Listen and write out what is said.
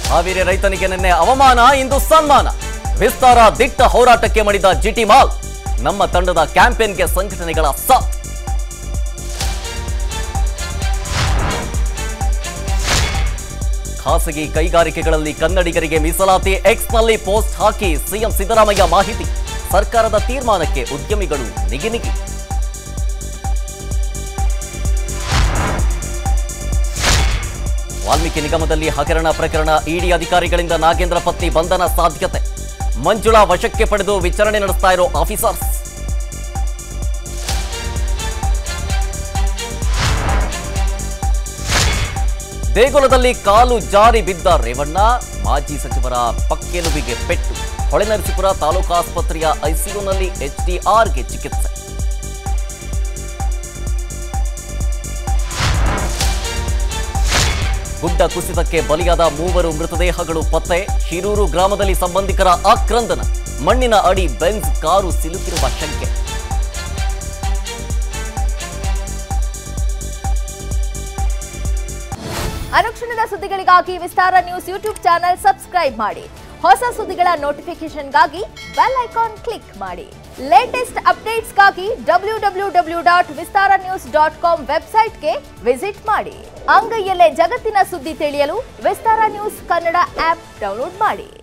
ಹಾವೇರಿ ರೈತನಿಗೆ ನಿನ್ನೆ ಅವಮಾನ ಇಂದು ಸನ್ಮಾನ ವಿಸ್ತಾರ ದಿಟ್ಟ ಹೋರಾಟಕ್ಕೆ ಮಡಿದ ಜಿಟಿ ಮಾಲ್ ನಮ್ಮ ತಂಡದ ಕ್ಯಾಂಪೇನ್ಗೆ ಸಂಘಟನೆಗಳ ಸಾಥ್ ಖಾಸಗಿ ಕೈಗಾರಿಕೆಗಳಲ್ಲಿ ಕನ್ನಡಿಗರಿಗೆ ಮೀಸಲಾತಿ ಎಕ್ಸ್ನಲ್ಲಿ ಪೋಸ್ಟ್ ಹಾಕಿ ಸಿಎಂ ಸಿದ್ದರಾಮಯ್ಯ ಮಾಹಿತಿ ಸರ್ಕಾರದ ತೀರ್ಮಾನಕ್ಕೆ ಉದ್ಯಮಿಗಳು ನಿಗಿನಿಗಿ ವಾಲ್ಮೀಕಿ ನಿಗಮದಲ್ಲಿ ಹಗರಣ ಪ್ರಕರಣ ಇಡಿ ಅಧಿಕಾರಿಗಳಿಂದ ನಾಗೇಂದ್ರ ಪತ್ನಿ ಬಂಧನ ಸಾಧ್ಯತೆ ಮಂಜುಳಾ ವಶಕ್ಕೆ ಪಡೆದು ವಿಚಾರಣೆ ನಡೆಸ್ತಾ ಇರೋ ಆಫೀಸರ್ಸ್ ದೇಗುಲದಲ್ಲಿ ಕಾಲು ಜಾರಿ ಬಿದ್ದ ರೇವಣ್ಣ ಮಾಜಿ ಸಚಿವರ ಪಕ್ಕೆಲುಬಿಗೆ ಪೆಟ್ಟು ಹೊಳೆನರಸೀಪುರ ತಾಲೂಕು ಆಸ್ಪತ್ರೆಯ ಐಸಿಯುನಲ್ಲಿ ಎಚ್ಡಿಆರ್ಗೆ ಚಿಕಿತ್ಸೆ ಗುಡ್ಡ ಕುಸಿತಕ್ಕೆ ಬಲಿಯಾದ ಮೂವರು ಮೃತದೇಹಗಳು ಪತ್ತೆ ಶಿರೂರು ಗ್ರಾಮದಲ್ಲಿ ಸಂಬಂಧಿಕರ ಆಕ್ರಂದನ ಮಣ್ಣಿನ ಅಡಿ ಬೆನ್ಸ್ ಕಾರು ಸಿಲುಕಿರುವ ಶಂಕೆ ಅನುಕ್ಷಣದ ಸುದ್ದಿಗಳಿಗಾಗಿ Vistara news YouTube channel subscribe ಮಾಡಿ ಹೊಸ ಸುದ್ದಿಗಳ ನೋಟಿಫಿಕೇಶನ್ಗಾಗಿ ಬೆಲ್ ಐಕಾನ್ ಕ್ಲಿಕ್ ಮಾಡಿ ಲೇಟೆಸ್ಟ್ ಅಪ್ಡೇಟ್ಸ್ಗಾಗಿ W W W dot Vistara news dot com ವೆಬ್ಸೈಟ್ಗೆ ವಿಸಿಟ್ ಮಾಡಿ ಅಂಗೈಯಲ್ಲೇ ಜಗತ್ತಿನ ಸುದ್ದಿ ತಿಳಿಯಲು Vistara news Kannada app download ಮಾಡಿ